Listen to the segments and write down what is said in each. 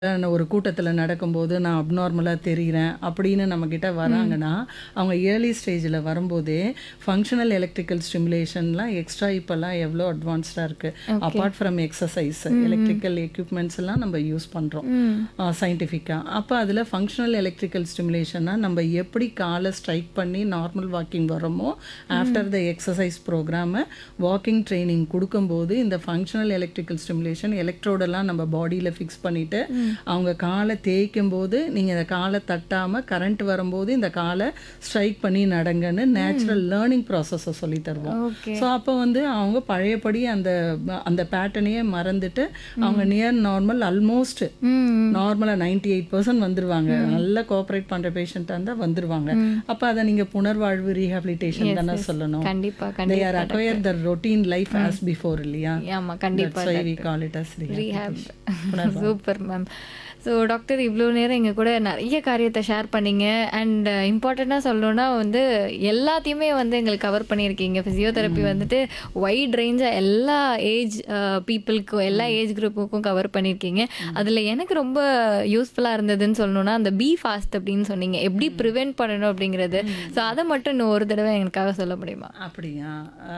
நான் ஒரு கூட்டத்தில் நடக்கும்போது நான் அப்நார்மலாக தெரிகிறேன் அப்படின்னு நம்மக்கிட்ட வராங்கன்னா அவங்க ஏர்லி ஸ்டேஜில் வரும்போதே ஃபங்க்ஷனல் எலக்ட்ரிக்கல் ஸ்டிமுலேஷன்லாம் எக்ஸ்ட்ரா இப்போல்லாம் எவ்வளோ அட்வான்ஸ்டாக இருக்குது apart from exercise electrical equipments எல்லாம் நம்ம யூஸ் பண்ணுறோம் சயின்டிஃபிக்காக அப்போ அதில் ஃபங்க்ஷனல் எலக்ட்ரிக்கல் ஸ்டிமுலேஷன்னா நம்ம எப்படி காலை ஸ்ட்ரைக் பண்ணி நார்மல் வாக்கிங் வரோமோ ஆஃப்டர் த எக்ஸசைஸ் ப்ரோக்ராமை வாக்கிங் ட்ரைனிங் கொடுக்கும்போது இந்த ஃபங்க்ஷனல் எலக்ட்ரிக்கல் ஸ்டிமுலேஷன் எலக்ட்ரோடெல்லாம் நம்ம பாடியில் ஃபிக்ஸ் பண்ணிவிட்டு அவங்க காலை தேய்க்கும் போது நீங்கள் இந்த காலை தட்டாமல் கரண்ட் வரும்போது இந்த காலை ஸ்ட்ரைக் பண்ணி நடங்கன்னு நேச்சுரல் லேர்னிங் ப்ராசஸை சொல்லி தருவோம் ஓகே ஸோ அப்போ வந்து அவங்க பழையபடி அந்த அந்த பேட்டர்னையே மறந்துட்டு அவங்க நியர் நார்மல் ஆல்மோஸ்ட் ம் நார்மலாக நைன்டி எயிட் பர்சன்ட் வந்துருவாங்க நல்லா கோஆப்ரேட் பண்ணுற பேஷண்ட்டாக இருந்தால் வந்துருவாங்க அப்போ அதை நீங்கள் புனர்வாழ்வு ரீஹாபிலிட்டேஷன் தானே சொல்லணும் கண்டிப்பா தே கண்டிப்பா are acquire the routine life as before இல்லையா ஆமா கண்டிப்பா That's why we call it as rehab rehabilitation. Super ma'am so doctor இவ்வளோ நேரம் எங்கள் கூட நிறைய காரியத்தை ஷேர் பண்ணீங்க அண்ட் இம்பார்ட்டண்ட்டாக சொல்லணும்னா வந்து எல்லாத்தையுமே வந்து எங்களுக்கு கவர் பண்ணியிருக்கீங்க ஃபிசியோதெரப்பி வந்துட்டு வைட் ரேஞ்சாக எல்லா ஏஜ் பீப்புளுக்கும் எல்லா ஏஜ் குரூப்புக்கும் கவர் பண்ணியிருக்கீங்க அதில் எனக்கு ரொம்ப யூஸ்ஃபுல்லாக இருந்ததுன்னு சொல்லணும்னா அந்த பி ஃபாஸ்ட் அப்படின்னு சொன்னீங்க எப்படி ப்ரிவென்ட் பண்ணணும் அப்படிங்கிறது ஸோ அதை மட்டும் இன்னும் ஒரு தடவை எனக்காக சொல்ல முடியுமா அப்படியா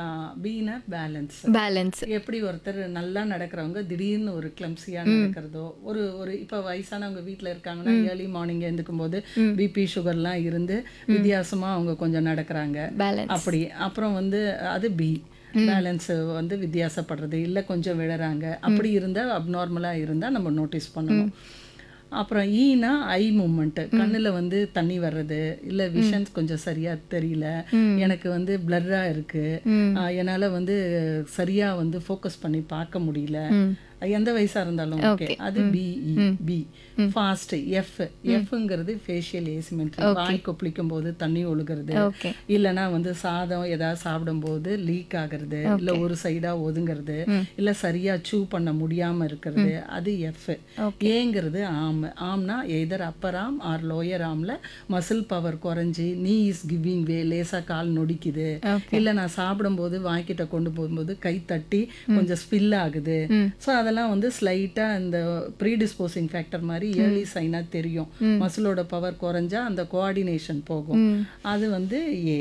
பீனா பேலன்ஸ் பேலன்ஸ் எப்படி ஒருத்தர் நல்லா நடக்கிறவங்க திடீர்னு ஒரு கிளம்சியாக நடக்கிறதோ ஒரு ஒரு இப்போ வயசானவங்க வீட்டில் இருக்காங்கன்னா ஏர்லி மார்னிங் எழுந்துக்கும் போது பிபி சுகர்லாம் இருந்து வித்தியாசமாக அவங்க கொஞ்சம் நடக்கிறாங்க பேலன்ஸ் அப்படி அப்புறம் வந்து அது பி பேலன்ஸ் வந்து வித்தியாசப்படுறது இல்லை கொஞ்சம் விழறாங்க அப்படி இருந்தால் அப்நார்மலாக இருந்தால் நம்ம நோட்டீஸ் பண்ணணும் அப்புறம் ஈனா ஐ மூமெண்ட்டு கண்ணில் வந்து தண்ணி வர்றது இல்லை விஷன்ஸ் கொஞ்சம் சரியாக தெரியல எனக்கு வந்து பிளர்ராக இருக்குது என்னால் வந்து சரியாக வந்து ஃபோக்கஸ் பண்ணி பார்க்க முடியல எந்த வயசா இருந்தாலும் ஓகே அது பிஇ பி ஃபாஸ்ட் எஃப் எஃப்ங்கிறது ஃபேஷியல் ஏசிமெண்ட்ரி வாய் கொப்பளிக்கும் போது தண்ணி ஒழுகிறது ஓகே இல்லைன்னா வந்து சாதம் ஏதாவது சாப்பிடும்போது லீக் ஆகுறது இல்லை ஒரு சைடாக ஒதுங்கிறது இல்லை சரியாக சூ பண்ண முடியாமல் இருக்கிறது அது எஃப் ஏங்கிறது ஆம் ஆம்னா either upper arm or lower ஆமில் மசில் பவர் குறைஞ்சி நீ இஸ் கிவிங் வே லேசாக கால் நொடிக்குது இல்லை நான் சாப்பிடும்போது வாய்க்கிட்ட கொண்டு போகும்போது கை தட்டி கொஞ்சம் ஸ்பில் ஆகுது ஸோ அதெல்லாம் வந்து ஸ்லைட்டாக இந்த ப்ரீடிஸ்போசிங் ஃபேக்டர் மாதிரி ஏர்லி சைனாக தெரியும் மசிலோட பவர் குறைஞ்சா அந்த கோஆர்டினேஷன் போகும் அது வந்து ஏ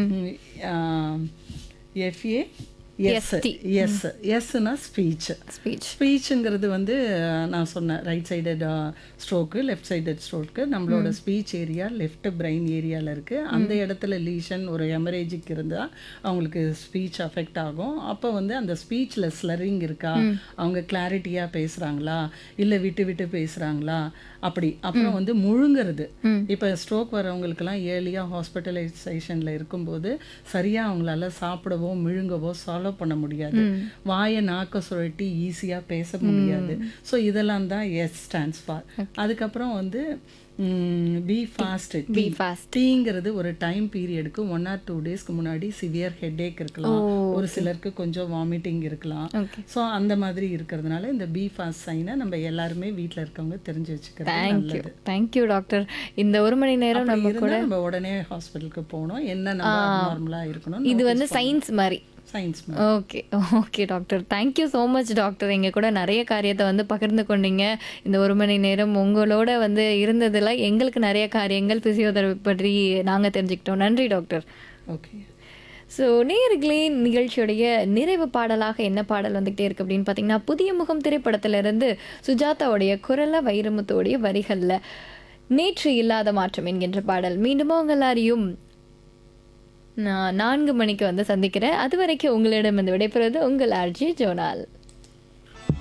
எஃப்ஏ எஸ் எஸ் எஸ்னா ஸ்பீச் ஸ்பீச் ஸ்பீச்சுங்கிறது வந்து அஹ், நான் சொன்னேன் right sided stroke left sided stroke நம்மளோட ஸ்பீச் ஏரியா லெஃப்ட் பிரெயின் ஏரியாவில் இருக்குது அந்த இடத்துல லீஷன் ஒரு எமரேஜிக் இருந்தால் அவங்களுக்கு ஸ்பீச் அஃபெக்ட் ஆகும் அப்போ வந்து அந்த ஸ்பீச்சில் ஸ்லரிங் இருக்கா அவங்க கிளாரிட்டியாக பேசுகிறாங்களா இல்லை விட்டு விட்டு பேசுகிறாங்களா அப்படி அப்புறம் வந்து முழுங்கிறது இப்போ ஸ்ட்ரோக் வரவங்களுக்கெல்லாம் ஏர்லியாக ஹாஸ்பிட்டலைசேஷனில் இருக்கும்போது சரியாக அவங்களால சாப்பிடவோ முழுங்கவோ சால்வ் பண்ண முடியாது வாயை நாக்க சுழட்டி ஈஸியாக பேச முடியாது ஸோ இதெல்லாம் தான் எஸ் ஸ்டாண்ட்ஸ் ஃபார் அதுக்கப்புறம் வந்து பி ஃபாஸ்ட் பி ஃபாஸ்ட் டீங்கிறது ஒரு டைம் பீரியடுக்கு ஒன் ஆர் டூ டேஸ்க்கு முன்னாடி சிவியர் ஹெட்டேக் இருக்கலாம் ஒரு சிலருக்கு கொஞ்சம் வாமிட்டிங் இருக்கலாம் ஓகே ஸோ அந்த மாதிரி இருக்கிறதுனால இந்த பி ஃபாஸ்ட் சைனை நம்ம எல்லாருமே வீட்டில் இருக்கவங்க தெரிஞ்சு வச்சுக்கிறது தேங்க்யூ தேங்க்யூ டாக்டர் இந்த ஒரு மணி நேரம் அப்படி நம்ம இருந்தா நம்ம உடனே ஹாஸ்பிட்டலுக்கு போகணும் என்ன நம்ம நார்மலாக இருக்கணும் இது வந்து சயின்ஸ் மாதிரி science okay okay doctor thank you so much doctor எங்கள் கூட நிறைய காரியத்தை வந்து பகிர்ந்து கொண்டீங்க இந்த ஒரு மணி நேரம் உங்களோட வந்து இருந்ததில் எங்களுக்கு நிறைய காரியங்கள் பிசியோதெரபி பற்றி நாங்கள் தெரிஞ்சுக்கிட்டோம் நன்றி டாக்டர் ஓகே ஸோ நேர்களே நிகழ்ச்சியுடைய நிறைவு பாடலாக என்ன பாடல் வந்துகிட்டே இருக்கு அப்படின்னு பார்த்தீங்கன்னா புதிய முகம் திரைப்படத்திலிருந்து சுஜாதாவுடைய குரல வைரமுத்தோடைய வரிகளில் நேற்று இல்லாத மாற்றம் என்கின்ற பாடல் மீண்டும் உங்கள் எல்லாரையும் நான் நான்கு மணிக்கு வந்து சந்திக்கிறேன் அது வரைக்கும் உங்களிடம் வந்து விடைபெறுவது உங்கள் ஆர்ஜி ஜோனால்